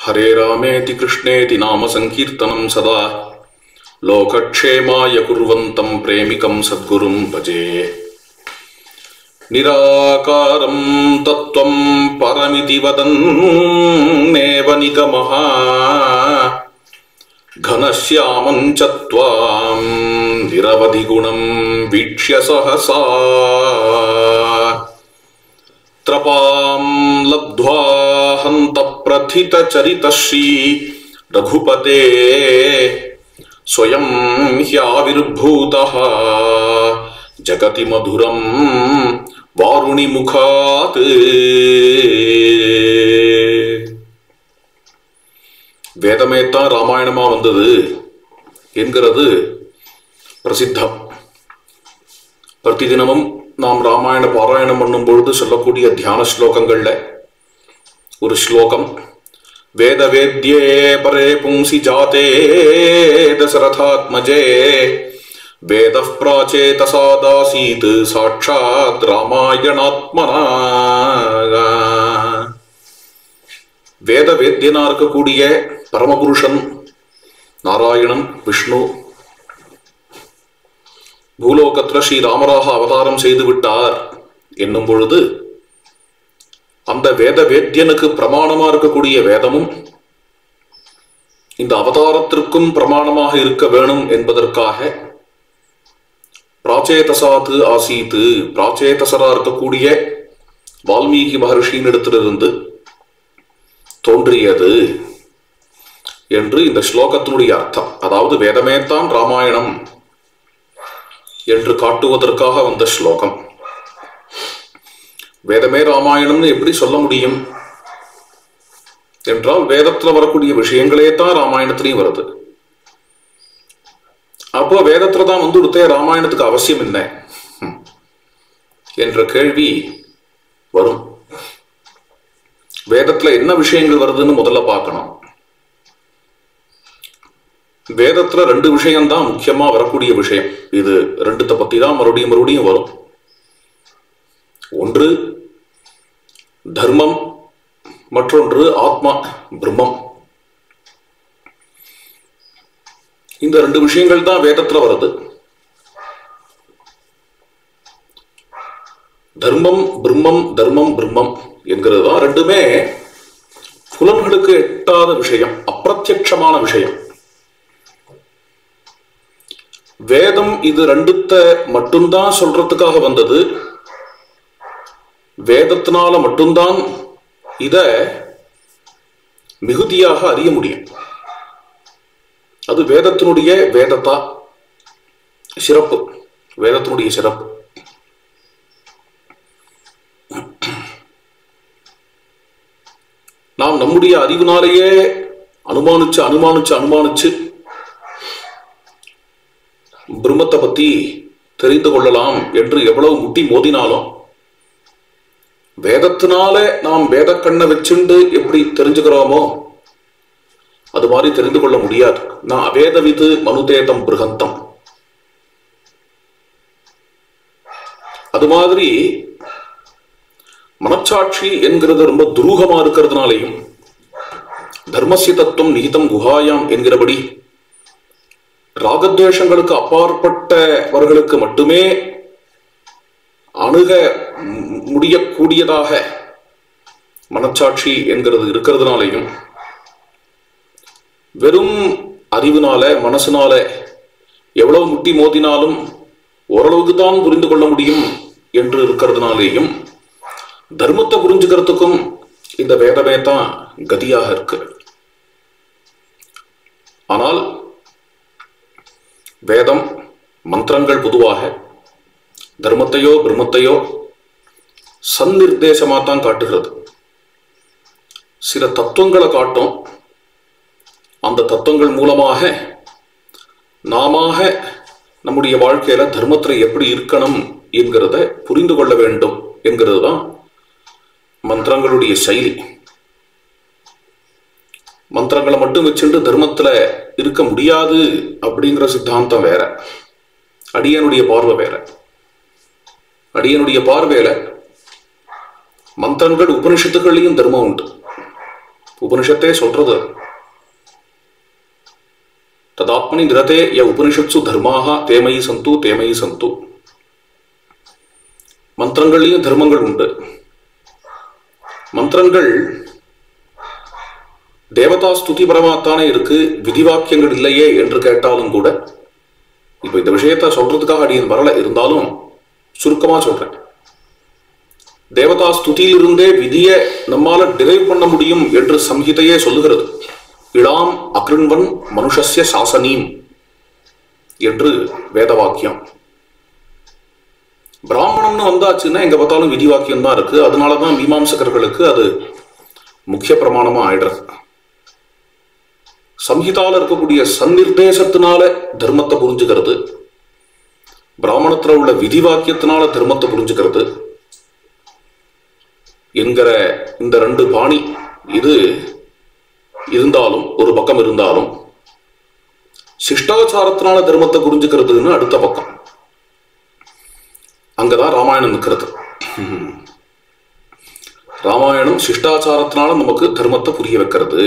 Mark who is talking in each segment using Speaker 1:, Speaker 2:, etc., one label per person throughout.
Speaker 1: हरे रामेति कृष्णेति नाम सङ्कीर्तनं सदा लोकक्षेमाय कुर्वन्तं प्रेमिकं सद्गुरुं भजे निराकारं तत्त्वं परमिति वदन्नेव निगमः घनश्यामं च त्वां निरवधिगुणं वीक्ष्य सहसा त्रपां लब्ध्वा हन्तप्रथितचरितश्री रघुपते स्वयं ह्याविर्भूतः जगति मधुरं वारुणिमुखात् வேதமே தான் ராமாயணமா வந்தது என்கிறது பிரசித்தம் பிரதிதினமும் நாம் ராமாயண பாராயணம் பண்ணும் பொழுது சொல்லக்கூடிய தியான ஸ்லோகங்கள்ல ஒரு ஸ்லோகம் வேத வேத்யே பரே பும்சி ஜாதே தசரதாத்மஜே வேத பிராச்சேதசாதாசீத் சாட்சாத் ராமாயணாத்மனா வேத வேத்தியனா இருக்கக்கூடிய பரமபுருஷன் நாராயணன் விஷ்ணு பூலோகத்துல ஸ்ரீ ராமராக அவதாரம் செய்து விட்டார் என்னும் பொழுது அந்த வேத வேத்தியனுக்கு பிரமாணமா இருக்கக்கூடிய வேதமும் இந்த அவதாரத்திற்கும் பிரமாணமாக இருக்க வேணும் என்பதற்காக பிராச்சேதசாத்து ஆசீத்து பிராச்சேதசரா இருக்கக்கூடிய வால்மீகி மகர்ஷியின் இடத்திலிருந்து தோன்றியது என்று இந்த ஸ்லோகத்தினுடைய அர்த்தம் அதாவது வேதமே தான் ராமாயணம் என்று காட்டுவதற்காக வந்த ஸ்லோகம் வேதமே ராமாயணம்னு எப்படி சொல்ல முடியும் என்றால் வேதத்துல வரக்கூடிய விஷயங்களே தான் ராமாயணத்திலையும் வருது அப்போ வேதத்துல தான் வந்து கொடுத்தே ராமாயணத்துக்கு அவசியம் என்ன என்ற கேள்வி வரும் வேதத்துல என்ன விஷயங்கள் வருதுன்னு முதல்ல பார்க்கணும் வேதத்துல ரெண்டு விஷயம்தான் முக்கியமா வரக்கூடிய விஷயம் இது ரெண்டுத்தை பத்தி தான் மறுபடியும் மறுபடியும் வரும் ஒன்று தர்மம் மற்றொன்று ஆத்மா பிரம்மம் இந்த ரெண்டு விஷயங்கள் தான் வேதத்துல வருது தர்மம் பிரம்மம் தர்மம் பிரம்மம் என்கிறது தான் ரெண்டுமே புலன்களுக்கு எட்டாத விஷயம் அப்பிரத்யட்சமான விஷயம் வேதம் இது ரெண்டுத்த மட்டும்தான் சொல்றதுக்காக வந்தது வேதத்தினால மட்டும்தான் இத மிகுதியாக அறிய முடியும் அது வேதத்தினுடைய வேதத்தா சிறப்பு வேதத்தினுடைய சிறப்பு நாம் நம்முடைய அறிவினாலேயே அனுமானிச்சு அனுமானிச்சு அனுமானிச்சு பிரம்மத்தை பத்தி தெரிந்து கொள்ளலாம் என்று எவ்வளவு முட்டி மோதினாலும் வேதத்தினால நாம் வேத கண்ணை வச்சுண்டு எப்படி தெரிஞ்சுக்கிறோமோ அது மாதிரி தெரிந்து கொள்ள முடியாது நான் அவேத விது மனுதேதம் பிருகந்தம் அது மாதிரி மனச்சாட்சி என்கிறது ரொம்ப துரூகமா இருக்கிறதுனாலையும் தர்மசிய தத்துவம் நிகிதம் குஹாயாம் என்கிறபடி ராகத்வேஷங்களுக்கு அப்பாற்பட்டவர்களுக்கு மட்டுமே அணுக முடியக்கூடியதாக மனச்சாட்சி என்கிறது இருக்கிறதுனாலையும் வெறும் அறிவுனால மனசுனால எவ்வளவு முட்டி மோதினாலும் ஓரளவுக்கு தான் புரிந்து கொள்ள முடியும் என்று இருக்கிறதுனாலேயும் தர்மத்தை புரிஞ்சுக்கிறதுக்கும் இந்த வேதமே தான் கதியாக இருக்கு ஆனால் வேதம் மந்திரங்கள் பொதுவாக தர்மத்தையோ பிரம்மத்தையோ சந்நிர்தேசமா தான் காட்டுகிறது சில தத்துவங்களை காட்டும் அந்த தத்துவங்கள் மூலமாக நாம நம்முடைய வாழ்க்கையில தர்மத்துல எப்படி இருக்கணும் என்கிறத புரிந்து கொள்ள வேண்டும் என்கிறது தான் மந்திரங்களுடைய செயலி மந்திரங்களை மட்டும் வச்சுட்டு தர்மத்துல இருக்க முடியாது அப்படிங்கிற சித்தாந்தம் வேற அடியனுடைய பார்வை வேற அடியனுடைய பார்வையில மந்திரங்கள் உபனிஷத்துகள்லையும் தர்மம் உண்டு உபனிஷத்தே சொல்றது ததாத்மனி நிரதே ய உபனிஷத்சு தர்மாக தேமயி சந்து தேமயி சந்து மந்திரங்கள்லயும் தர்மங்கள் உண்டு மந்திரங்கள் தேவதா ஸ்துதி பரமாத்தானே இருக்கு விதிவாக்கியங்கள் இல்லையே என்று கேட்டாலும் கூட இப்ப இந்த விஷயத்த சொல்றதுக்காக அடியன் வரல இருந்தாலும் சுருக்கமா சொல்றேன் தேவதா ஸ்துதியிலிருந்தே விதியை நம்மால டிரைவ் பண்ண முடியும் என்று சம்ஹிதையே சொல்லுகிறது இளாம் அக்ருண்வன் மனுஷஸ்ய சாசனீம் என்று வேத வாக்கியம் பிராமணம்னு வந்தாச்சுன்னா எங்க பார்த்தாலும் விதி வாக்கியம் தான் இருக்கு அதனாலதான் மீமாம்சகர்களுக்கு அது முக்கிய பிரமாணமா ஆயிடுறது சம்ஹிதால இருக்கக்கூடிய சந்நிர்தேசத்தினால தர்மத்தை புரிஞ்சுக்கிறது பிராமணத்துல உள்ள விதி வாக்கியத்தினால தர்மத்தை புரிஞ்சுக்கிறது என்கிற இந்த ரெண்டு பாணி இது இருந்தாலும் ஒரு பக்கம் இருந்தாலும் சிஷ்டாச்சாரத்தினால தர்மத்தை புரிஞ்சுக்கிறதுன்னு அடுத்த பக்கம் அங்கதான் ராமாயணம் நிற்கிறது ராமாயணம் சிஷ்டாச்சாரத்தினால நமக்கு தர்மத்தை புரிய வைக்கிறது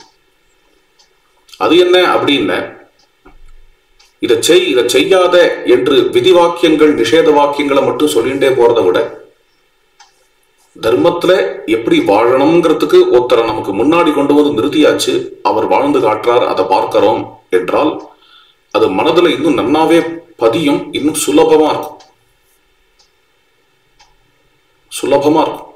Speaker 1: அது என்ன அப்படின்னு இதை செய் இதை செய்யாத என்று விதி வாக்கியங்கள் நிஷேத வாக்கியங்களை மட்டும் சொல்லிண்டே போறதை விட தர்மத்துல எப்படி வாழணுங்கிறதுக்கு ஒருத்தரை நமக்கு முன்னாடி கொண்டு வந்து நிறுத்தியாச்சு அவர் வாழ்ந்து காட்டுறார் அதை பார்க்கிறோம் என்றால் அது மனதுல இன்னும் நன்னாவே பதியும் இன்னும் சுலபமா இருக்கும் சுலபமா இருக்கும்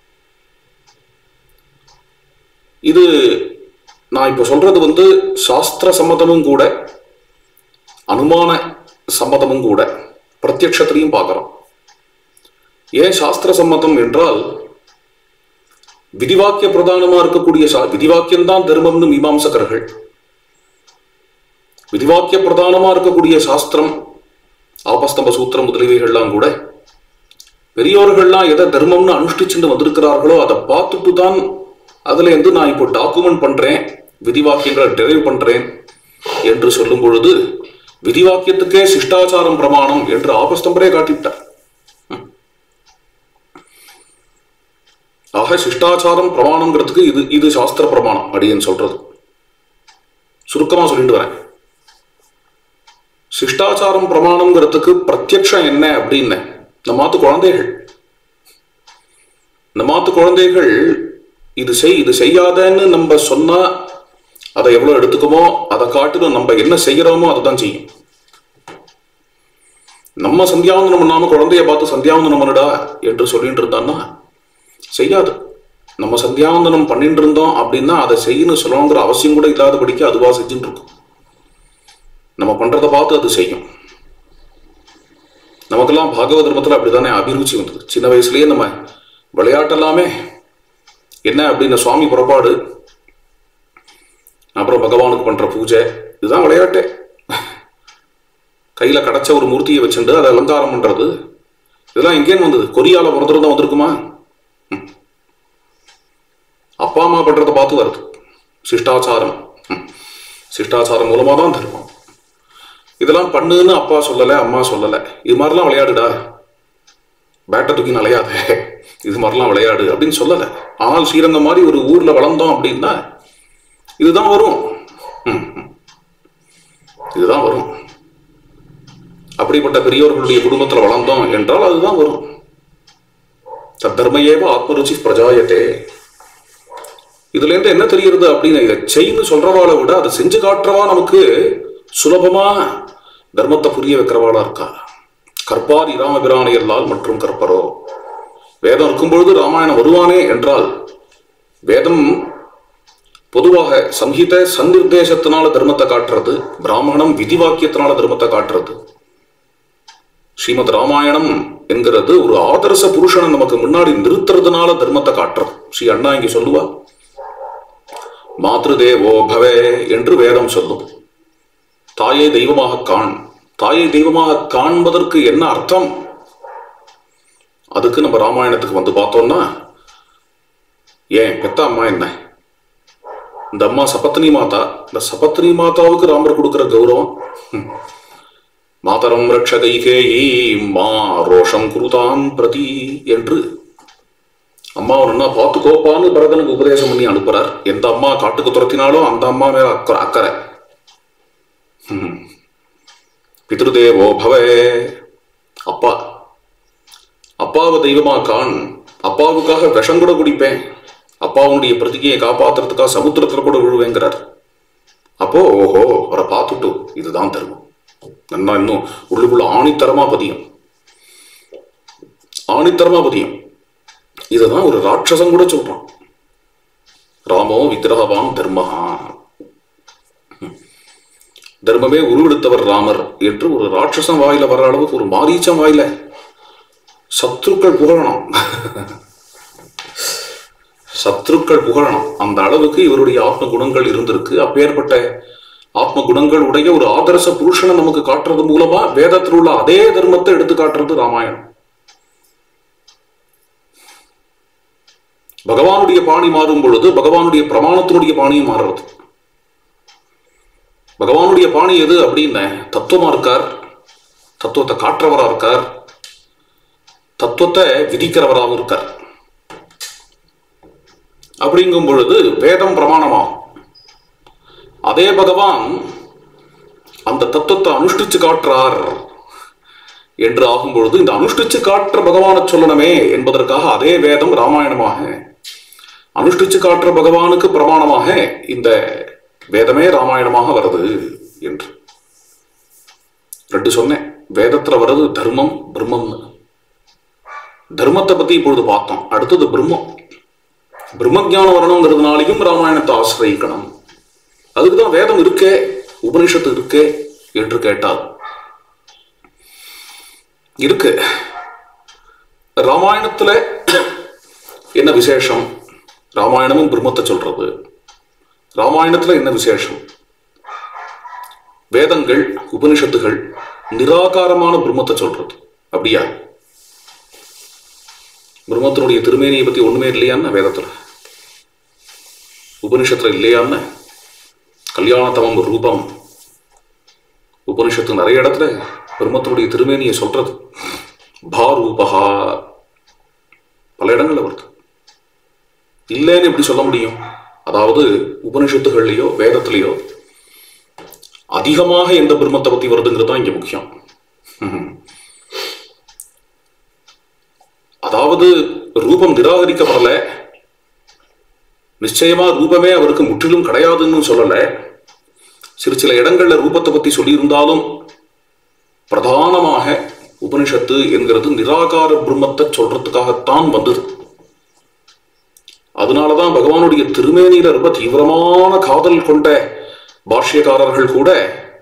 Speaker 1: இது நான் இப்ப சொல்றது வந்து சாஸ்திர சம்மதமும் கூட அனுமான சம்மதமும் கூட பிரத்யக்ஷத்திலையும் பார்க்கிறோம் ஏன் சாஸ்திர சம்மதம் என்றால் விதிவாக்கிய பிரதானமா இருக்கக்கூடிய சா விதிவாக்கியம் தான் தர்மம்னு மீமாம்சகர்கள் விதிவாக்கிய பிரதானமா இருக்கக்கூடிய சாஸ்திரம் ஆபஸ்தம்ப சூத்திரம் முதலியவைகள்லாம் கூட பெரியோர்கள்லாம் எதை தர்மம்னு அனுஷ்டிச்சுட்டு வந்திருக்கிறார்களோ அதை பார்த்துட்டு தான் அதுல இருந்து நான் இப்போ டாக்குமெண்ட் பண்றேன் விதிவாக்கியங்களை டெரைவ் பண்றேன் என்று சொல்லும் பொழுது விதிவாக்கியத்துக்கே சிஷ்டாச்சாரம் பிரமாணம் என்று ஆபஸ்தம்பரே காட்டிவிட்டார் ஆக சிஷ்டாச்சாரம் பிரமாணங்கிறதுக்கு இது இது சாஸ்திர பிரமாணம் அப்படின்னு சொல்றது சுருக்கமா சொல்லிட்டு வரேன் சிஷ்டாச்சாரம் பிரமாணம்ங்கிறதுக்கு பிரத்யக்ஷம் என்ன அப்படின்னு நம்ம மாத்து குழந்தைகள் நம்ம மாத்து குழந்தைகள் இது செய் இது செய்யாதன்னு நம்ம சொன்னா அதை எவ்வளவு எடுத்துக்குமோ அதை காட்டிலும் நம்ம என்ன செய்யறோமோ அதை தான் செய்யும் நம்ம சந்தியாவந்தனம் பண்ணாம குழந்தைய பார்த்து சந்தியாவந்தனம் பண்ணுடா என்று சொல்லிட்டு இருந்தான்னா செய்யாது நம்ம சந்தியாவந்தனம் பண்ணிட்டு இருந்தோம் அப்படின்னா அதை செய்யணும் சொல்லணுங்கிற அவசியம் கூட இல்லாதபடிக்கு அதுவா செஞ்சுட்டு இருக்கும் நம்ம பண்றதை பார்த்து அது செய்யும் நமக்கெல்லாம் பாகவத தர்மத்துல அப்படித்தானே அபிருச்சி வந்தது சின்ன வயசுலயே நம்ம விளையாட்டெல்லாமே என்ன அப்படின்னு சுவாமி புறப்பாடு அப்புறம் பகவானுக்கு பண்ற பூஜை இதுதான் விளையாட்டே கையில கிடைச்ச ஒரு மூர்த்தியை வச்சுட்டு அதை அலங்காரம் பண்றது இதெல்லாம் எங்கேன்னு வந்தது கொரியால பிறந்திருந்தா வந்திருக்குமா ம். அப்பா அம்மா பண்றதை பார்த்து வருது சிஷ்டாச்சாரம் ம். சிஷ்டாச்சாரம் மூலமா தான் தர்மம் இதெல்லாம் பண்ணுன்னு அப்பா சொல்லல அம்மா சொல்லல இது மாதிரிலாம் விளையாடுடா பேட்டை தூக்கி அலையாத இது மாதிரிலாம் விளையாடு அப்படின்னு சொல்லல ஆனால் ஸ்ரீரங்கம் மாதிரி ஒரு ஊர்ல வளர்ந்தோம் அப்படின்னா இதுதான் வரும் ம், ம். இதுதான் வரும் அப்படிப்பட்ட பெரியோர்களுடைய குடும்பத்துல வளர்ந்தோம் என்றால் அதுதான் வரும் தத்தர்மையேவ ஆத்மருச்சி பிரஜாயத்தே இதுல இருந்து என்ன தெரிகிறது அப்படின்னு இதை செய்யு சொல்றவாளை விட அதை செஞ்சு காட்டுறவா நமக்கு சுலபமா தர்மத்தை புரிய வைக்கிறவாளா இருக்கா கற்பார் இராமபிரானை எல்லால் மற்றும் கற்பரோ வேதம் இருக்கும் பொழுது ராமாயணம் வருவானே என்றால் வேதம் பொதுவாக சம்ஹித சந்நிர்தேசத்தினால தர்மத்தை காட்டுறது பிராமணம் விதிவாக்கியத்தினால தர்மத்தை காட்டுறது ஸ்ரீமத் ராமாயணம் என்கிறது ஒரு ஆதர்ச புருஷனை நமக்கு முன்னாடி நிறுத்துறதுனால தர்மத்தை காட்டுறது ஸ்ரீ அண்ணா இங்க சொல்லுவா மாத்ருதேவோ பவே என்று வேதம் சொல்லும் தாயை தெய்வமாக காண் தாயை தெய்வமாக காண்பதற்கு என்ன அர்த்தம் அதுக்கு நம்ம ராமாயணத்துக்கு வந்து பார்த்தோம்னா ஏன் பெத்த அம்மா என்ன இந்த அம்மா சபத்னி மாதா இந்த சபத்னி மாதாவுக்கு ராமர் கொடுக்கிற கௌரவம் ஹம். மாதரம் ரட்சகைகேயி மா ரோஷம் குருதாம் பிரதி என்று அம்மா அம்மா ஒன்னா பார்த்துக்கோப்பான்னு பரதனுக்கு உபதேசம் பண்ணி அனுப்புறார் எந்த அம்மா காட்டுக்கு துரத்தினாலும் அந்த அம்மா மேல அக்கறை அக்கறை ம். பித்ருதேவோ பவே அப்பா அப்பாவை தெய்வமா காண் அப்பாவுக்காக விஷம் கூட குடிப்பேன் அப்பாவுடைய பிரதிகையை காப்பாத்துறதுக்காக சமுத்திரத்துல கூட விழுவேங்கிறார் அப்போ ஓஹோ அவரை பார்த்துட்டு இதுதான் தர்மம் நன்னா இன்னும் உள்ளுக்குள்ள ஆணித்தரமா பதியும் ஆணித்தரமா பதியும் இதுதான் ஒரு ராட்சசம் கூட சொல்றான் ராமோ விக்கிரகவான் தர்மஹா தர்மமே உருவெடுத்தவர் ராமர் என்று ஒரு ராட்சசம் வாயில வர அளவுக்கு ஒரு மாரீச்சம் வாயில சத்ருக்கள் புகழணும் சத்ருக்கள் புகழணும் அந்த அளவுக்கு இவருடைய ஆத்ம குணங்கள் இருந்திருக்கு அப்பேற்பட்ட ஆத்ம குணங்கள் உடைய ஒரு ஆதர்ச புருஷனை நமக்கு காட்டுறது மூலமா வேதத்தில் உள்ள அதே தர்மத்தை எடுத்து காட்டுறது ராமாயணம் பகவானுடைய பாணி மாறும் பொழுது பகவானுடைய பிரமாணத்தினுடைய பாணியும் மாறுறது பகவானுடைய பாணி எது அப்படின்னு தத்துவமா இருக்கார் தத்துவத்தை காட்டுறவரா இருக்கார் தத்துவத்தை விதிக்கிறவராகவும் இருக்கார் அப்படிங்கும் பொழுது வேதம் பிரமாணமாகும் அதே பகவான் அந்த தத்துவத்தை அனுஷ்டிச்சு காட்டுறார் என்று ஆகும் பொழுது இந்த அனுஷ்டிச்சு காட்டுற பகவானை சொல்லணுமே என்பதற்காக அதே வேதம் ராமாயணமாக அனுஷ்டிச்சு காட்டுற பகவானுக்கு பிரமாணமாக இந்த வேதமே ராமாயணமாக வருது என்று ரெண்டு சொன்னேன் வேதத்துல வர்றது தர்மம் பிரம்மம்னு தர்மத்தை பத்தி இப்பொழுது பார்த்தோம் அடுத்தது பிரம்மம் பிரம்மஜானம் வரணுங்கிறதுனாலையும் ராமாயணத்தை ஆசிரியக்கணும் அதுக்கு தான் வேதம் இருக்கே உபனிஷத்து இருக்கே என்று கேட்டால் இருக்கு ராமாயணத்துல என்ன விசேஷம் ராமாயணமும் பிரம்மத்தை சொல்றது ராமாயணத்துல என்ன விசேஷம் வேதங்கள் உபனிஷத்துகள் நிராகாரமான பிரம்மத்தை சொல்றது அப்படியா பிரம்மத்தினுடைய திருமேனியை பத்தி ஒண்ணுமே இல்லையான்னு வேதத்துல உபனிஷத்துல இல்லையான்னு கல்யாணத்தமம் ரூபம் உபனிஷத்து நிறைய இடத்துல பிரம்மத்தினுடைய திருமேனியை சொல்றது பாரூபகா பல இடங்கள்ல வருது இல்லைன்னு எப்படி சொல்ல முடியும் அதாவது உபனிஷத்துகள்லயோ வேதத்திலேயோ அதிகமாக எந்த பிரம்மத்தை பத்தி வருதுங்கிறது தான் இங்க முக்கியம் ம்ஹும். அதாவது ரூபம் நிராகரிக்கப்படல நிச்சயமா ரூபமே அவருக்கு முற்றிலும் கிடையாதுன்னு சொல்லல சிறு சில இடங்கள்ல ரூபத்தை பத்தி சொல்லியிருந்தாலும் பிரதானமாக உபனிஷத்து என்கிறது நிராகார பிரம்மத்தை சொல்றதுக்காகத்தான் வந்தது அதனாலதான் பகவானுடைய திருமேனியில ரொம்ப தீவிரமான காதல் கொண்ட பாஷ்யக்காரர்கள் கூட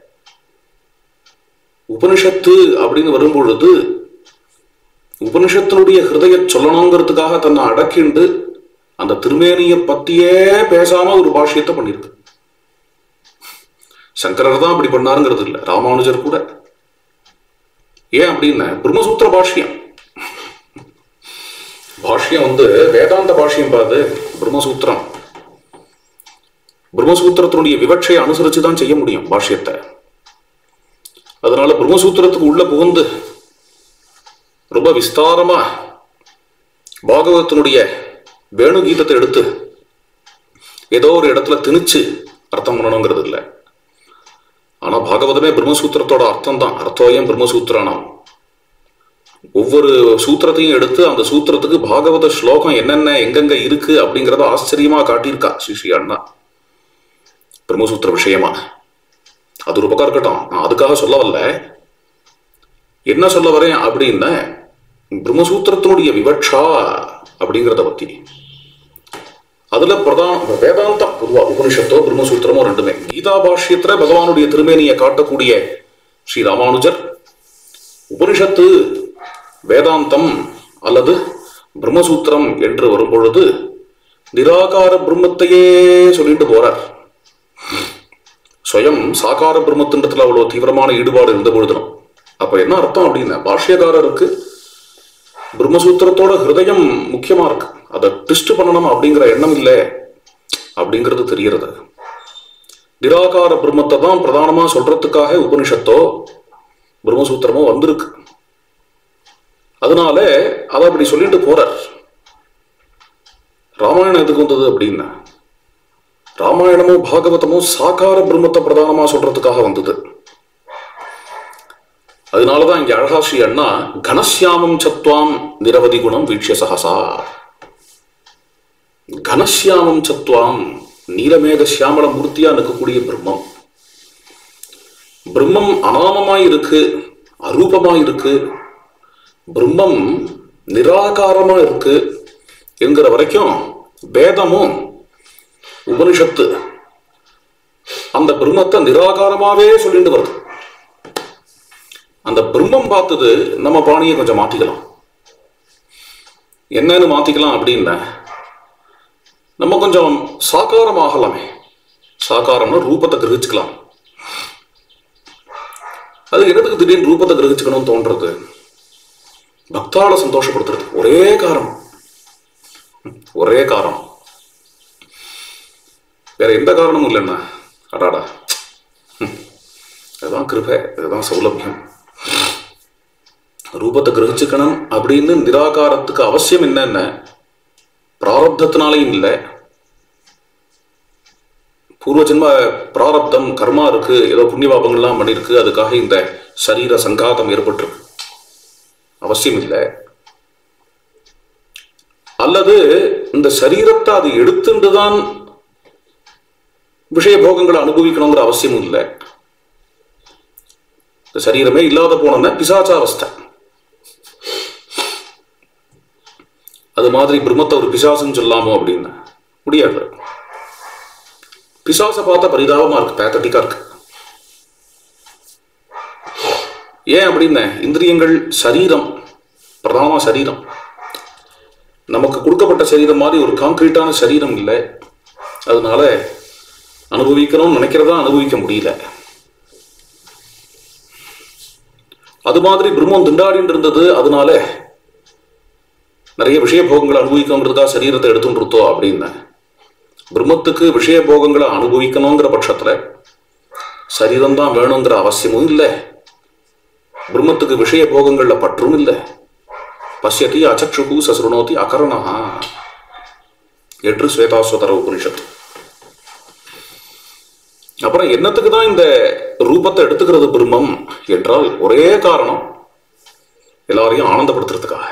Speaker 1: உபனிஷத்து அப்படின்னு வரும்பொழுது உபனிஷத்தினுடைய ஹிருதய சொல்லணுங்கிறதுக்காக தன்னை அடக்கிண்டு அந்த திருமேனியை பத்தியே பேசாம ஒரு பாஷ்யத்தை பண்ணிருக்கு சங்கரர் தான் அப்படி பண்ணாருங்கிறது இல்லை ராமானுஜர் கூட ஏன் அப்படின்னா பிரம்மசூத்திர பாஷ்யம் பாஷ்யம் வந்து வேதாந்த பாஷ்யம் பாது பிரம்மசூத்திரம் பிரம்மசூத்திரத்தினுடைய விவட்சையை அனுசரிச்சு தான் செய்ய முடியும் பாஷ்யத்தை அதனால பிரம்மசூத்திரத்துக்கு உள்ள புகுந்து ரொம்ப விஸ்தாரமா பாகவதத்தினுடைய வேணுகீதத்தை எடுத்து ஏதோ ஒரு இடத்துல திணிச்சு அர்த்தம் பண்ணணுங்கிறது இல்லை ஆனா பாகவதமே பிரம்மசூத்திரத்தோட அர்த்தம் தான் அர்த்தோயம் பிரம்மசூத்திரானம் ஒவ்வொரு சூத்திரத்தையும் எடுத்து அந்த சூத்திரத்துக்கு பாகவத ஸ்லோகம் என்னென்ன எங்கெங்க இருக்கு அப்படிங்கறத ஆச்சரியமா காட்டியிருக்கா ஸ்ரீ ஸ்ரீ அண்ணா பிரம்மசூத்திர விஷயமா அது ஒரு பக்கம் இருக்கட்டும் நான் அதுக்காக சொல்ல வரல என்ன சொல்ல வரேன் அப்படின்னா பிரம்மசூத்திரத்தினுடைய விவட்சா அப்படிங்கிறத பத்தி அதுல பிரதான வேதாந்தம் பொதுவா உபனிஷத்தோ பிரம்மசூத்திரமோ ரெண்டுமே கீதா பாஷ்யத்துல பகவானுடைய திருமேனியை காட்டக்கூடிய ஸ்ரீ ராமானுஜர் உபனிஷத்து வேதாந்தம் அல்லது பிரம்மசூத்திரம் என்று வரும்பொழுது நிராகார பிரம்மத்தையே சொல்லிட்டு போறார் ஸ்வயம் சாகார பிரம்மத்தின்றத்துல அவ்வளவு தீவிரமான ஈடுபாடு இருந்த பொழுதும் அப்ப என்ன அர்த்தம் அப்படின்னா பாஷ்யக்காரருக்கு பிரம்மசூத்திரத்தோட ஹிருதயம் முக்கியமா இருக்கு அதை ட்விஸ்ட் பண்ணணும் அப்படிங்கிற எண்ணம் இல்லை அப்படிங்கிறது தெரிகிறது நிராகார பிரம்மத்தை தான் பிரதானமா சொல்றதுக்காக உபனிஷத்தோ பிரம்மசூத்திரமோ வந்திருக்கு அதனால அதை அப்படி சொல்லிட்டு போறார் ராமாயணம் எதுக்கு வந்தது அப்படின்னா ராமாயணமோ பாகவதமோ சாகார பிரம்மத்தை பிரதானமா சொல்றதுக்காக வந்தது அதனாலதான் இங்க அழகா ஸ்ரீ அண்ணா கனசியாமம் சத்வாம் நிரவதி குணம் வீட்சிய சகசா கனசியாமம் சத்வாம் நீலமேக சியாமல மூர்த்தியா நிற்கக்கூடிய பிரம்மம் பிரம்மம் அனாமமாய் இருக்கு அரூபமாய் இருக்கு பிரம்மம் நிராகாரமா இருக்கு என்கிற வரைக்கும் வேதமும் உபனிஷத்து அந்த பிரம்மத்தை நிராகாரமாவே சொல்லிட்டு வருது அந்த பிரம்மம் பார்த்தது நம்ம பாணியை கொஞ்சம் மாத்திக்கலாம் என்னன்னு மாத்திக்கலாம் அப்படின்னா நம்ம கொஞ்சம் சாகாரம் ஆகலாமே சாகாரம்னா ரூபத்தை கிரகிச்சுக்கலாம் அது என்னத்துக்கு திடீர்னு ரூபத்தை கிரகிச்சுக்கணும்னு தோன்றது பக்தாளை சந்தோஷப்படுத்துறது ஒரே காரணம் ஒரே காரணம் வேற எந்த காரணமும் இல்லைன்னா அடாடா ஹம். அதுதான் கிருபை அதுதான் சௌலபியம் ரூபத்தை கிரகிச்சுக்கணும் அப்படின்னு நிராகாரத்துக்கு அவசியம் என்னென்ன பிராரப்தத்தினாலையும் இல்லை பூர்வ ஜென்ம பிராரப்தம் கர்மா இருக்கு ஏதோ புண்ணிய பாபங்கள்லாம் பண்ணியிருக்கு அதுக்காக இந்த சரீர சங்காதம் ஏற்பட்டிருக்கு அவசியம் இல்லை அல்லது இந்த சரீரத்தை அது எடுத்துட்டு தான் விஷய போகங்களை அனுபவிக்கணுங்கிற அவசியமும் இல்லை இந்த சரீரமே இல்லாத போனோம்னா பிசாச்சாவஸ்தை அது மாதிரி பிரம்மத்தை ஒரு பிசாசுன்னு சொல்லாமோ அப்படின்னு முடியாது பிசாசை பார்த்தா பரிதாபமா இருக்கு பேத்தட்டிக்கா இருக்கு ஏன் அப்படின்னு இந்திரியங்கள் சரீரம் பிரதானமா சரீரம் நமக்கு கொடுக்கப்பட்ட சரீரம் மாதிரி ஒரு கான்கிரீட்டான சரீரம் இல்லை அதனால அனுபவிக்கணும்னு நினைக்கிறதா அனுபவிக்க முடியல அது மாதிரி பிரம்மம் திண்டாடின்னு இருந்தது அதனால நிறைய விஷய போகங்களை அனுபவிக்கணுங்கிறதுக்காக சரீரத்தை எடுத்துட்டு இருந்தோம் அப்படின்னு பிரம்மத்துக்கு விஷய போகங்களை அனுபவிக்கணுங்கிற பட்சத்துல சரீரம் தான் வேணுங்கிற அவசியமும் இல்லை பிரம்மத்துக்கு விஷய போகங்கள்ல பற்றும் இல்லை பசியதி அச்சக்ஷுகு சசுருணோதி அகரணா என்று ஸ்வேதாஸ்வதர உபனிஷத்து அப்புறம் என்னத்துக்கு தான் இந்த ரூபத்தை எடுத்துக்கிறது பிரம்மம் என்றால் ஒரே காரணம் எல்லாரையும் ஆனந்தப்படுத்துறதுக்காக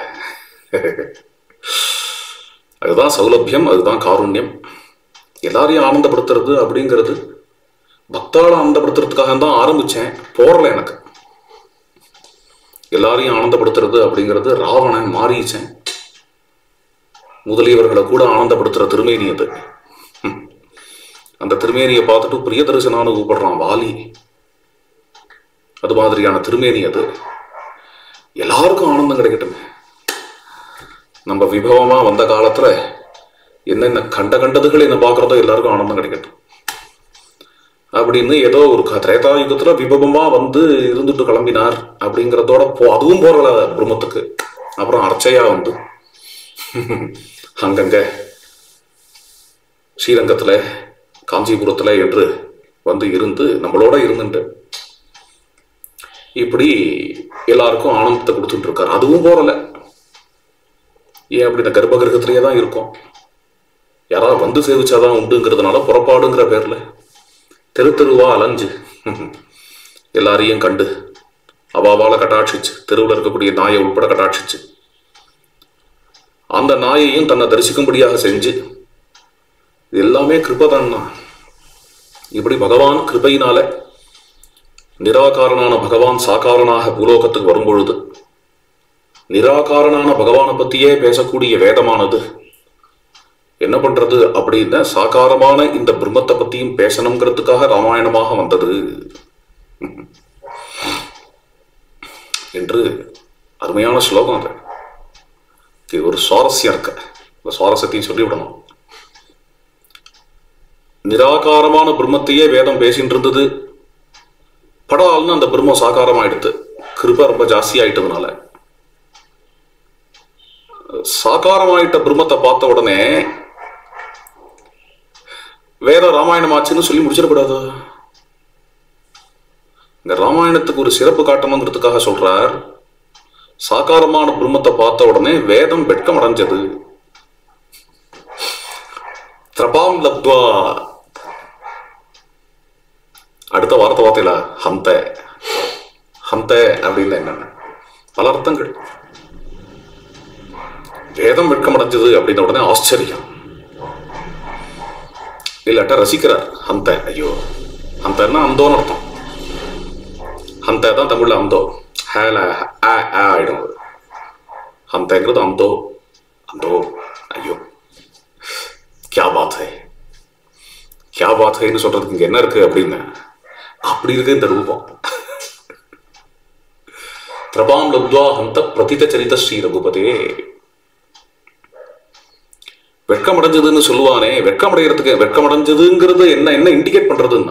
Speaker 1: அதுதான் சௌலபியம் அதுதான் காருண்யம் எல்லாரையும் ஆனந்தப்படுத்துறது அப்படிங்கிறது பக்தாளை ஆனந்தப்படுத்துறதுக்காக தான் ஆரம்பிச்சேன் போறல எனக்கு எல்லாரையும் ஆனந்தப்படுத்துறது அப்படிங்கிறது ராவணன் மாறிச்சேன் முதலியவர்களை கூட ஆனந்தப்படுத்துற திருமேனி அது ஹம். அந்த திருமேனியை பார்த்துட்டு பிரியதரிசனான்னு கூப்பிடுறான் வாலி அது மாதிரியான திருமேனி அது எல்லாருக்கும் ஆனந்தம் கிடைக்கட்டுமே நம்ம விபவமா வந்த காலத்துல என்னென்ன கண்ட கண்டதுகள் என்ன பார்க்கறதோ எல்லாருக்கும் ஆனந்தம் கிடைக்கட்டும் அப்படின்னு ஏதோ ஒரு க- திரேதாயுகத்துல விபவமா வந்து இருந்துட்டு கிளம்பினார் அப்படிங்கிறதோட போ அதுவும் போறல பிரம்மத்துக்கு அப்புறம் அர்ச்சையா வந்து அங்கங்க ஸ்ரீரங்கத்துல காஞ்சிபுரத்துல என்று வந்து இருந்து நம்மளோட இருந்துட்டு இப்படி எல்லாருக்கும் ஆனந்தத்தை கொடுத்துட்டு இருக்காரு அதுவும் போறல ஏன் அப்படி இந்த கர்ப்ப கிரகத்திலேயே தான் இருக்கும் யாராவது வந்து சேவிச்சாதான் உண்டுங்கிறதுனால புறப்பாடுங்கிற பேர்ல தெரு தெருவா அலைஞ்சு எல்லாரையும் கண்டு அவாவால கட்டாட்சிச்சு தெருவில் இருக்கக்கூடிய நாயை உட்பட கட்டாட்சிச்சு அந்த நாயையும் தன்னை தரிசிக்கும்படியாக செஞ்சு இது எல்லாமே கிருபதான் இப்படி பகவான் கிருபையினால நிராகாரனான பகவான் சாகாரனாக பூலோகத்துக்கு வரும்பொழுது நிராகாரனான பகவானை பத்தியே பேசக்கூடிய வேதமானது என்ன பண்றது அப்படின்னு சாகாரமான இந்த பிரம்மத்தை பத்தியும் பேசணுங்கிறதுக்காக ராமாயணமாக வந்தது என்று அருமையான ஸ்லோகம் அது இது ஒரு சுவாரஸ்யம் இருக்கு இந்த சுவாரஸ்யத்தையும் சொல்லிவிடணும் நிராகாரமான பிரம்மத்தையே வேதம் பேசிட்டு இருந்தது படால்னு அந்த பிரம்மம் சாகாரமாயிடுது கிருப ரொம்ப ஜாஸ்தி ஆயிட்டதுனால சாகாரமாயிட்ட பிரம்மத்தை பார்த்த உடனே வேற ராமாயணம் ஆச்சுன்னு சொல்லி முடிச்சிடக்கூடாது இந்த ராமாயணத்துக்கு ஒரு சிறப்பு காட்டணுங்கிறதுக்காக சொல்றார் சாகாரமான பிரம்மத்தை பார்த்த உடனே வேதம் வெட்கம் அடைஞ்சது திரபாம் லப்துவா அடுத்த வார்த்தை வார்த்தையில ஹந்த ஹந்த அப்படின்னு என்னென்ன பல அர்த்தங்கள் வேதம் வெட்கமடைஞ்சது அப்படின்ன உடனே ஆச்சரியம் இல்லாட்டா ரசிக்கிறார் ஹந்த ஐயோ ஹந்தன்னா அந்தோன்னு அர்த்தம் ஹந்த தான் தமிழ்ல அந்தோ ஹேல ஆ ஆ ஆயிடும் அது ஹந்தங்கிறது அந்தோ அந்தோ ஐயோ கியா பாத் ஹை கியா பாத் ஹைன்னு சொல்றதுக்கு இங்க என்ன இருக்கு அப்படின்னு அப்படி இருக்கு இந்த ரூபம் பிரபாம் லப்துவா ஹந்த பிரதித சரித ஸ்ரீ ரகுபதே வெட்கமடைஞ்சதுன்னு சொல்லுவானே வெட்கமடைகிறதுக்கு வெட்கமடைஞ்சதுங்கிறது என்ன என்ன இண்டிகேட் பண்றதுன்னா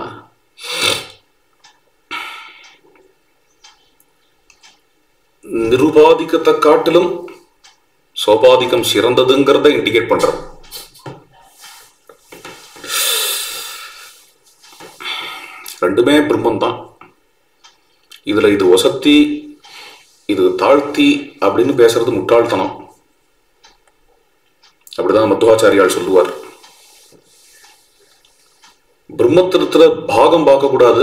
Speaker 1: நிருபாதிக்கத்தை காட்டிலும் சோபாதிக்கம் சிறந்ததுங்கிறத இண்டிகேட் பண்றது ரெண்டுமே பிரம்மம் தான் இதுல இது ஒசத்தி இது தாழ்த்தி அப்படின்னு பேசுறது முட்டாள்தனம் அப்படிதான் மத்துவாச்சாரியால் சொல்லுவார் பிரம்மத்திரத்துல பாகம் பார்க்கக்கூடாது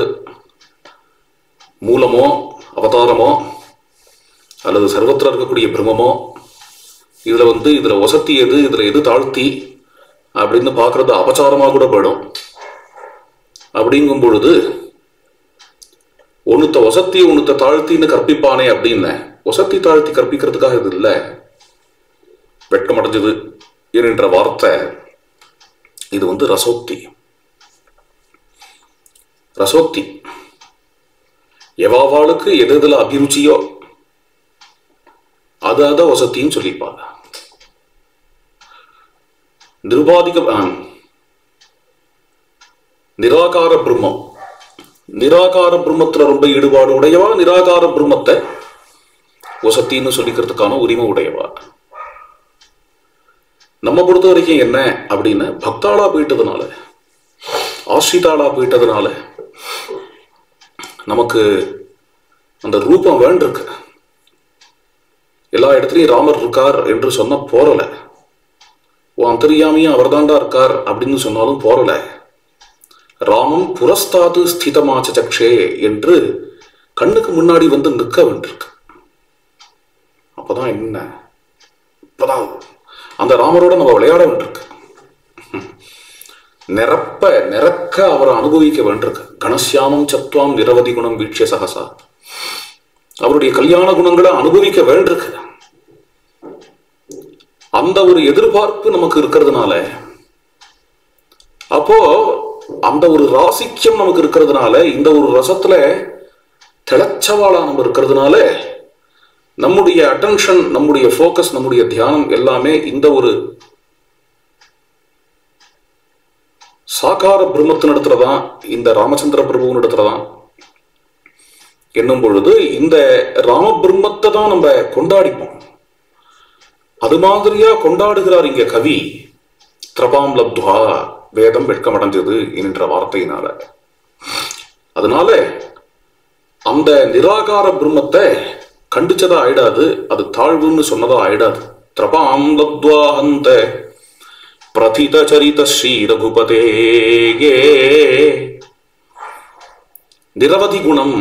Speaker 1: மூலமோ அவதாரமோ அல்லது சர்வத்திர இருக்கக்கூடிய பிரம்மமோ இதுல வந்து இதுல ஒசத்தி எது இதுல எது தாழ்த்தி அப்படின்னு பார்க்கறது அபச்சாரமா கூட போயிடும் அப்படிங்கும் பொழுது ஒண்ணுத்த ஒசத்தி ஒண்ணுத்த தாழ்த்தின்னு கற்பிப்பானே அப்படின்னு ஒசத்தி தாழ்த்தி கற்பிக்கிறதுக்காக இது இல்லை வெட்கமடைஞ்சது என்கின்ற வார்த்தை இது வந்து ரசோக்தி ரசோக்தி எவாவாளுக்கு எது எதுல அபிருச்சியோ அது அத வசத்தின்னு சொல்லிப்பாங்க நிருபாதிக ஆம். நிராகார பிரம்மம் நிராகார பிரம்மத்துல ரொம்ப ஈடுபாடு உடையவா நிராகார பிரம்மத்தை வசத்தின்னு சொல்லிக்கிறதுக்கான உரிமை உடையவா நம்ம பொறுத்த வரைக்கும் என்ன அப்படின்னு பக்தாளா போயிட்டதுனால ஆசிரிதாளா போயிட்டதுனால நமக்கு அந்த ரூபம் வேண்டிருக்கு எல்லா இடத்துலையும் ராமர் இருக்கார் என்று சொன்ன போறல உன் அந்தரியாமியும் அவர்தாண்டா இருக்கார் அப்படின்னு சொன்னாலும் போறல ராமம் புரஸ்தாது ஸ்திதமாச்ச சக்ஷே என்று கண்ணுக்கு முன்னாடி வந்து நிற்க வேண்டியிருக்கு அப்பதான் என்ன இப்பதான் அந்த ராமரோட நம்ம விளையாட வேண்டியிருக்கு நிரப்ப நிறக்க அவரை அனுபவிக்க வேண்டியிருக்கு கணசியாமம் சத்வாம் நிரவதி குணம் வீட்சிய சகசா அவருடைய கல்யாண குணங்களை அனுபவிக்க வேண்டியிருக்கு அந்த ஒரு எதிர்பார்ப்பு நமக்கு இருக்கிறதுனால அப்போ அந்த ஒரு ராசிக்கியம் நமக்கு இருக்கிறதுனால இந்த ஒரு ரசத்துல திளச்சவாளா நம்ம இருக்கிறதுனால நம்முடைய அட்டென்ஷன் நம்முடைய ஃபோக்கஸ் நம்முடைய தியானம் எல்லாமே இந்த ஒரு சாகார பிரம்மத்தினிடத்துல தான் இந்த ராமச்சந்திர பிரபுவினிடத்துல தான் என்னும் பொழுது இந்த ராம பிரம்மத்தை தான் நம்ம கொண்டாடிப்போம் அது மாதிரியா கொண்டாடுகிறார் இங்க கவி திரபாம் லப்துவா வேதம் வெட்கமடைஞ்சது என்ற வார்த்தையினால அதனால அந்த நிராகார பிரம்மத்தை கண்டிச்சதா ஆயிடாது அது தாழ்வுன்னு சொன்னதா ஆயிடாது திரபாம் லப்துவா அந்த பிரதித சரித ஸ்ரீ ரகுபதே நிரவதி குணம்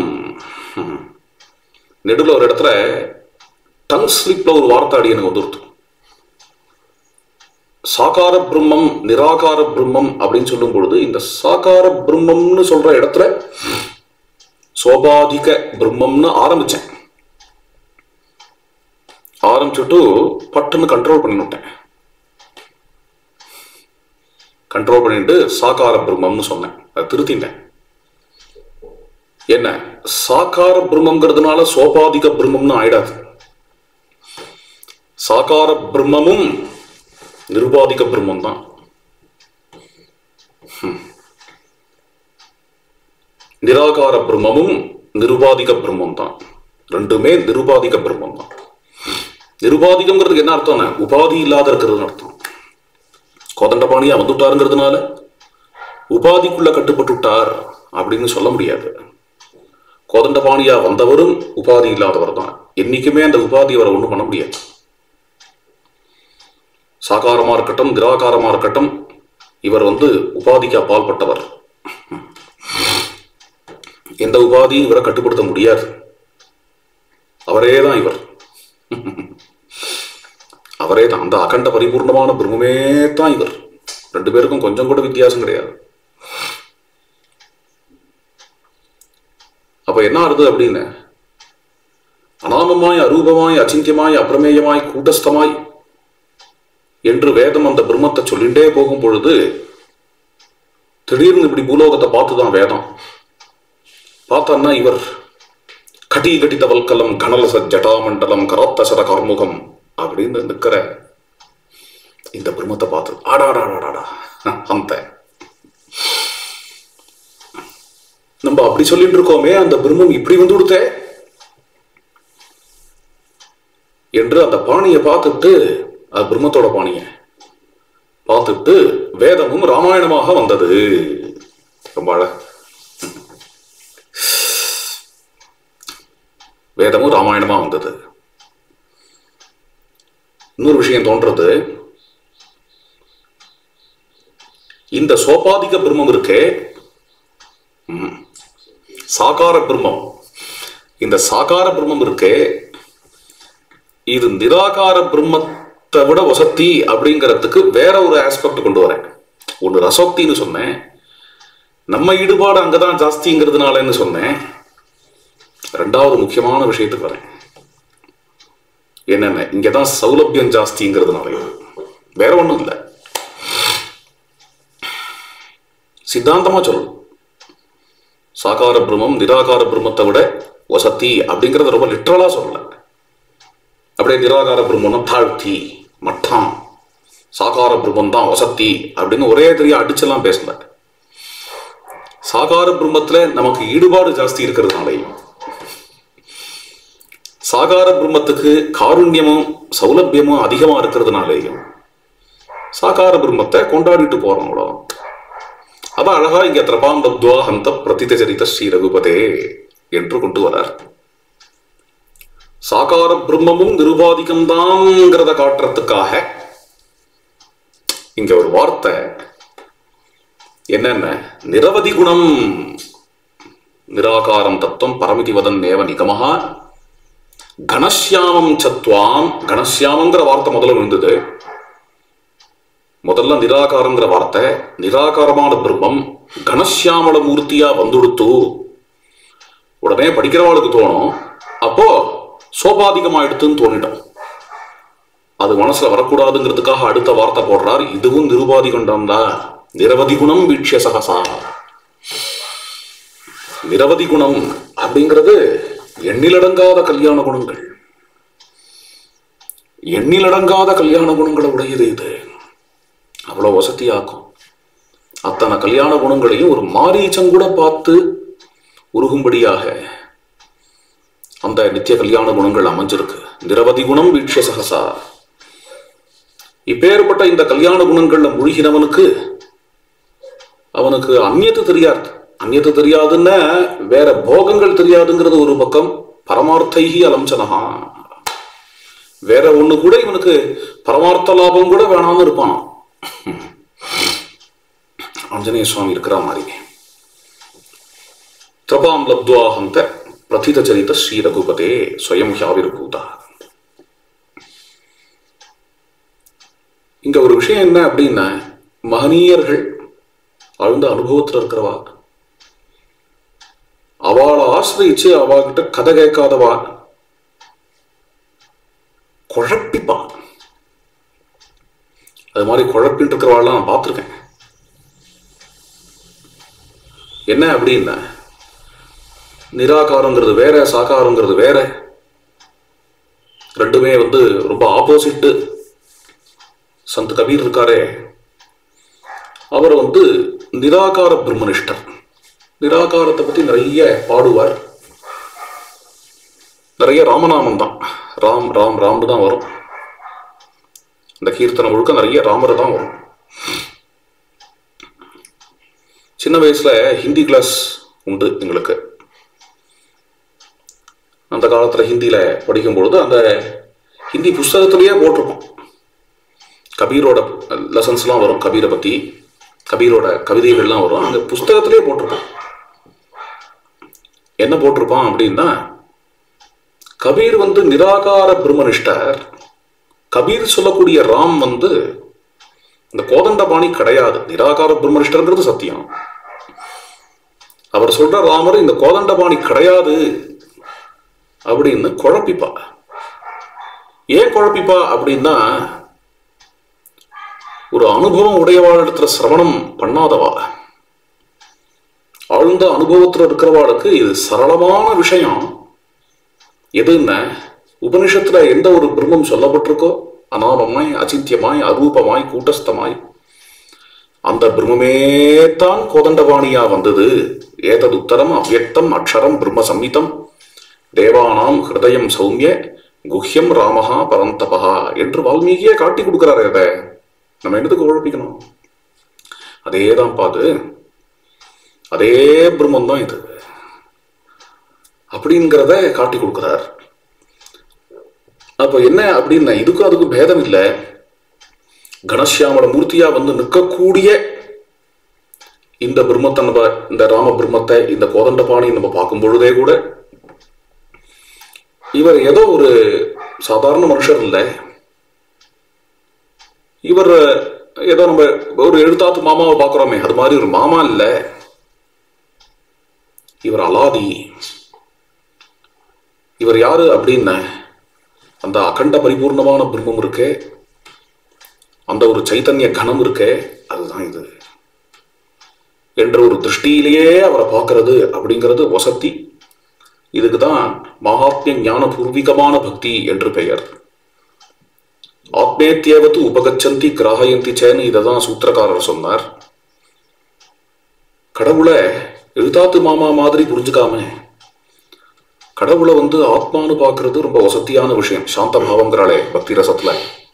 Speaker 1: நெடுல ஒரு இடத்துல டங் ஸ்லிப்ல ஒரு வார்த்தை எனக்கு வந்துருது சாகார பிரம்மம் நிராகார பிரம்மம் அப்படின்னு சொல்லும் பொழுது இந்த சாகார பிரம்மம்னு சொல்ற இடத்துல சோபாதிக பிரம்மம்னு ஆரம்பிச்சேன் ஆரம்பிச்சுட்டு பட்டுன்னு கண்ட்ரோல் பண்ணிவிட்டேன் கண்ட்ரோல் பண்ணிட்டு சாகார பிரம்மம்னு சொன்னேன் அதை திருத்திட்டேன் என்ன சாகார பிரம்மங்கிறதுனால சோபாதிக பிரம்மம்னு ஆயிடாது சாகார பிரம்மமும் நிருபாதிக பிரம்மம் தான் ஹம். நிராகார பிரம்மமும் நிருபாதிக பிரம்மம் தான் ரெண்டுமே நிருபாதிக பிரம்மம் தான் நிருபாதிகம்ங்கிறதுக்கு என்ன அர்த்தம்னா உபாதி இல்லாத இருக்கிறதுன்னு அர்த்தம் கோதண்டபாணியா வந்துட்டாருங்கிறதுனால உபாதிக்குள்ள கட்டுப்பட்டு விட்டார் அப்படின்னு சொல்ல முடியாது கோதண்டபாணியா வந்தவரும் உபாதி இல்லாதவர் தான் என்னைக்குமே அந்த உபாதி அவரை ஒண்ணும் பண்ண முடியாது சாகாரமா இருக்கட்டும் நிராகாரமா இருக்கட்டும் இவர் வந்து உபாதிக்கு அப்பால்பட்டவர் எந்த உபாதியும் இவரை கட்டுப்படுத்த முடியாது அவரே தான் இவர் அவரே தான் அந்த அகண்ட பரிபூர்ணமான பிரம்மே தான் இவர் ரெண்டு பேருக்கும் கொஞ்சம் கூட வித்தியாசம் கிடையாது அப்ப என்ன ஆறுது அப்படின்னு அனாமமாய் அரூபமாய் அச்சிந்தியமாய் அப்பிரமேயமாய் கூட்டஸ்தமாய் என்று வேதம் அந்த பிரம்மத்தை சொல்லிண்டே போகும் பொழுது திடீர்னு இப்படி பூலோகத்தை பார்த்துதான் வேதம் பார்த்தான்னா இவர் கட்டி கட்டித வல்கலம் கனலச ஜட்டாமண்டலம் கராத்தசர கர்முகம் அப்படின்னு நிற்கிற இந்த பிரம்மத்தை பார்த்து ஆடாடாடாடாடா அந்த நம்ம அப்படி சொல்லிட்டு இருக்கோமே அந்த பிரம்மம் இப்படி வந்து கொடுத்தே என்று அந்த பாணியை பார்த்துட்டு அது பிரம்மத்தோட பாணியை பார்த்துட்டு வேதமும் ராமாயணமாக வந்தது ரொம்ப அழ வேதமும் ராமாயணமா வந்தது இன்னொரு விஷயம் தோன்றது இந்த சோபாதிக பிரம்மம் இருக்கே ம், சாகார பிரம்மம் இந்த சாகார பிரம்மம் இருக்கே இது நிராகார பிரம்மத்தை விட வசத்தி அப்படிங்கிறதுக்கு வேற ஒரு ஆஸ்பெக்ட் கொண்டு வரேன் ஒன்று ரசோக்தின்னு சொன்னேன் நம்ம ஈடுபாடு அங்கதான் ஜாஸ்திங்கிறதுனாலன்னு சொன்னேன் ரெண்டாவது முக்கியமான விஷயத்துக்கு வரேன் என்னென்ன இங்கதான் சௌலபியம் ஜாஸ்திங்கிறதுனாலயும் வேற ஒண்ணும் இல்லை சித்தாந்தமா சொல்லு சாகார பிரம்மம் நிராகார பிரம்மத்தை விட வசத்தி அப்படிங்கறத ரொம்ப லிட்டரலா சொல்லல அப்படியே நிராகார பிரம்மம்னா தாழ்த்தி மட்டம் சாகார பிரம்மம் தான் வசத்தி அப்படின்னு ஒரே தெரிய அடிச்செல்லாம் பேசல சாகார பிரம்மத்துல நமக்கு ஈடுபாடு ஜாஸ்தி இருக்கிறதுனாலையும் சாகார பிரம்மத்துக்கு காருண்யமும் சௌலபியமும் அதிகமா இருக்கிறதுனாலேயும் சாகார பிரம்மத்தை கொண்டாடிட்டு போறோம் அவ்வளவுதான் அதான் அழகா இங்க திரபாம் தத்வா ஹந்த பிரதித சரித ஸ்ரீ ரகுபதே என்று கொண்டு வரார் சாகார பிரம்மமும் நிருபாதிகம் தான்ங்கிறத காட்டுறதுக்காக இங்க ஒரு வார்த்தை என்னென்ன நிரவதி குணம் நிராகாரம் தத்துவம் பரமிதி வதன் நேவ நிகமஹா கணசியாமம் சத்வாம் கணசியாமங்கிற வார்த்தை முதல்ல இருந்தது முதல்ல நிராகாரங்கிற வார்த்தை நிராகாரமான பிரம்மம் கணசியாமல மூர்த்தியா வந்துடுத்து உடனே படிக்கிறவாளுக்கு தோணும் அப்போ சோபாதிகமாயிடுத்துன்னு தோணிடும் அது மனசுல வரக்கூடாதுங்கிறதுக்காக அடுத்த வார்த்தை போடுறார் இதுவும் நிருபாதி கொண்டாந்தா நிரவதி குணம் வீட்சிய சகசா நிரவதி குணம் அப்படிங்கிறது எண்ணிலடங்காத கல்யாண குணங்கள் எண்ணிலடங்காத கல்யாண குணங்களை உடையது இது அவ்வளவு வசதியாக்கும் அத்தனை கல்யாண குணங்களையும் ஒரு மாரீச்சங்கூட பார்த்து உருகும்படியாக அந்த நித்திய கல்யாண குணங்கள் அமைஞ்சிருக்கு நிரவதி குணம் வீட்சிய சகசா இப்பேற்பட்ட இந்த கல்யாண குணங்கள்ல முழுகினவனுக்கு அவனுக்கு அந்நியத்து தெரியாது அந்நியத்து தெரியாதுன்னா வேற போகங்கள் தெரியாதுங்கிறது ஒரு பக்கம் பரமார்த்தைகி அலம்சனஹா வேற ஒண்ணு கூட இவனுக்கு பரமார்த்த லாபம் கூட வேணாம்னு இருப்பான் ஆஞ்சநேய சுவாமி இருக்கிற மாதிரி திரபாம் லப்துவாஹந்த பிரதித சரித ஸ்ரீ ரகுபதே ஸ்வயம் ஹியாவிர்பூதா இங்க ஒரு விஷயம் என்ன அப்படின்னா மகனீயர்கள் ஆழ்ந்த அனுபவத்தில் இருக்கிறவா அவளை ஆசிரியிச்சு அவகிட்ட கதை கேட்காதவா குழப்பிப்பான் அது மாதிரி குழப்பின்னு இருக்கிறவாள்லாம் நான் பார்த்துருக்கேன் என்ன அப்படின்னா நிராகாரங்கிறது வேற சாகாரங்கிறது வேற ரெண்டுமே வந்து ரொம்ப ஆப்போசிட்டு சந்த் கபீர் இருக்காரே அவர் வந்து நிராகார பிரம்மனிஷ்டர் நிராகாரத்தை பத்தி நிறைய பாடுவார் நிறைய ராமநாமம் தான் ராம் ராம் ராம்னு தான் வரும் இந்த கீர்த்தனை முழுக்க நிறைய ராமர் தான் வரும் சின்ன வயசுல ஹிந்தி கிளாஸ் உண்டு எங்களுக்கு அந்த காலத்துல ஹிந்தியில படிக்கும் பொழுது அந்த ஹிந்தி புஸ்தகத்திலேயே போட்டிருப்போம் கபீரோட லெசன்ஸ்லாம் வரும் கபீரை பத்தி கபீரோட கவிதைகள்லாம் வரும் அந்த புஸ்தகத்திலே போட்டிருப்பான் என்ன போட்டிருப்பான் அப்படின்னா கபீர் வந்து நிராகார பிரம்மனிஷ்டர் கபீர் சொல்லக்கூடிய ராம் வந்து இந்த கோதண்டபாணி கிடையாது நிராகார பிரம்மனிஷ்டர்ங்கிறது சத்தியம் அவர் சொல்ற ராமர் இந்த கோதண்டபாணி கிடையாது அப்படின்னு குழப்பிப்பா ஏன் குழப்பிப்பா அப்படின்னா ஒரு அனுபவம் உடையவாளிடத்துல சிரவணம் பண்ணாதவா ஆழ்ந்த அனுபவத்துல இருக்கிறவாளுக்கு இது சரளமான விஷயம் எதுன்னா உபனிஷத்துல எந்த ஒரு பிரம்மம் சொல்லப்பட்டிருக்கோ அனாமமாய் அச்சிந்தியமாய் அரூபமாய் கூட்டஸ்தமாய் அந்த பிரம்மே தான் கோதண்டபாணியா வந்தது ஏதது உத்தரம் அவ்யக்தம் அக்ஷரம் பிரம்ம சம்மிதம் தேவானாம் ஹிருதயம் சௌமிய குஹ்யம் ராமஹா பரந்தபா என்று வால்மீகியே காட்டி கொடுக்கிறாரு அதை நம்ம என்னத்துக்கு குழப்பிக்கணும் அதே தான் பாது அதே பிரம்மம் தான் இது அப்படிங்கிறத காட்டி கொடுக்கிறார் அப்ப என்ன அப்படின்னா இதுக்கும் அதுக்கும் பேதம் இல்லை கணசியாமல மூர்த்தியா வந்து நிற்கக்கூடிய இந்த பிரம்மத்தை நம்ம இந்த ராம பிரம்மத்தை இந்த கோதண்டபாணி நம்ம பார்க்கும் பொழுதே கூட இவர் ஏதோ ஒரு சாதாரண மனுஷர் இல்லை இவர் ஏதோ நம்ம ஒரு எழுத்தாத்து மாமாவை பார்க்குறோமே அது மாதிரி ஒரு மாமா இல்லை இவர் அலாதி இவர் யாரு அப்படின்னா அந்த அகண்ட பரிபூர்ணமான பிரம்மம் இருக்கே அந்த ஒரு சைத்தன்ய கணம் இருக்கே அதுதான் இது என்ற ஒரு திருஷ்டியிலேயே அவரை பார்க்கறது அப்படிங்கிறது வசத்தி இதுக்கு தான் மகாத்மிய ஞான பூர்வீகமான பக்தி என்று பெயர் ஆத்மேத்தியவத்து உபகச்சந்தி கிராகயந்தி சேன்னு இதை தான் சூத்திரக்காரர் சொன்னார் கடவுளை எழுத்தாத்து மாமா மாதிரி புரிஞ்சுக்காம கடவுளை வந்து ஆத்மானு பார்க்கறது ரொம்ப வசதியான விஷயம் சாந்த பாவங்கிறாளே பக்தி ரசத்துல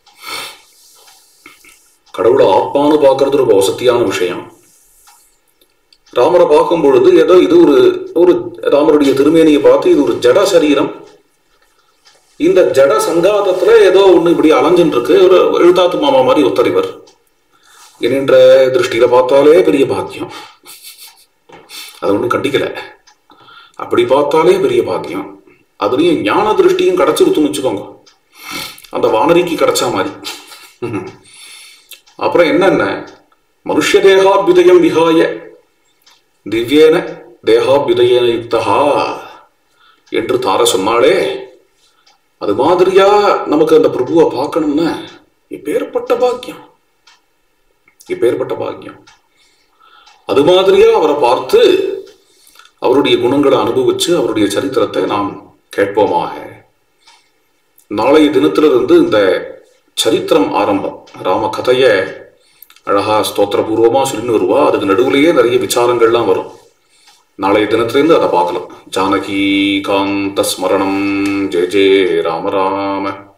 Speaker 1: கடவுளை ஆத்மானு பார்க்கறது ரொம்ப வசதியான விஷயம் ராமரை பார்க்கும் பொழுது ஏதோ இது ஒரு ஒரு ராமருடைய திருமேனியை பார்த்து இது ஒரு ஜட சரீரம் இந்த ஜட சங்காதத்துல ஏதோ ஒண்ணு இப்படி அலைஞ்சுட்டு இருக்கு ஒரு எழுத்தாத்து மாமா மாதிரி ஒத்தறிவர் என்கின்ற திருஷ்டியில பார்த்தாலே பெரிய பாக்கியம் அதை ஒன்றும் கண்டிக்கல அப்படி பார்த்தாலே பெரிய பாக்கியம் அதுலயும் ஞான திருஷ்டியும் கிடைச்சிருத்துன்னு வச்சுக்கோங்க அந்த வானரிக்கு கிடைச்சா மாதிரி அப்புறம் என்னென்ன மனுஷ தேகாபியுதயம் விகாய திவ்யேன தேகாபியுதயேன யுக்தா என்று தார சொன்னாலே அது மாதிரியா நமக்கு அந்த பிரபுவை பார்க்கணும்னா இப்பேற்பட்ட பாக்கியம் இப்பேற்பட்ட பாக்கியம் அது மாதிரியா அவரை பார்த்து அவருடைய குணங்களை அனுபவிச்சு அவருடைய சரித்திரத்தை நாம் கேட்போமாக நாளைய தினத்திலிருந்து இந்த சரித்திரம் ஆரம்பம் ராம கதையை அழகா ஸ்தோத்திரபூர்வமா சொல்லின்னு வருவா அதுக்கு நடுவுலயே நிறைய விசாரங்கள்லாம் வரும் நாளைய தினத்திலிருந்து அதை பார்க்கலாம் ஜானகி காந்த ஸ்மரணம் ஜெய ஜெய ராம ராம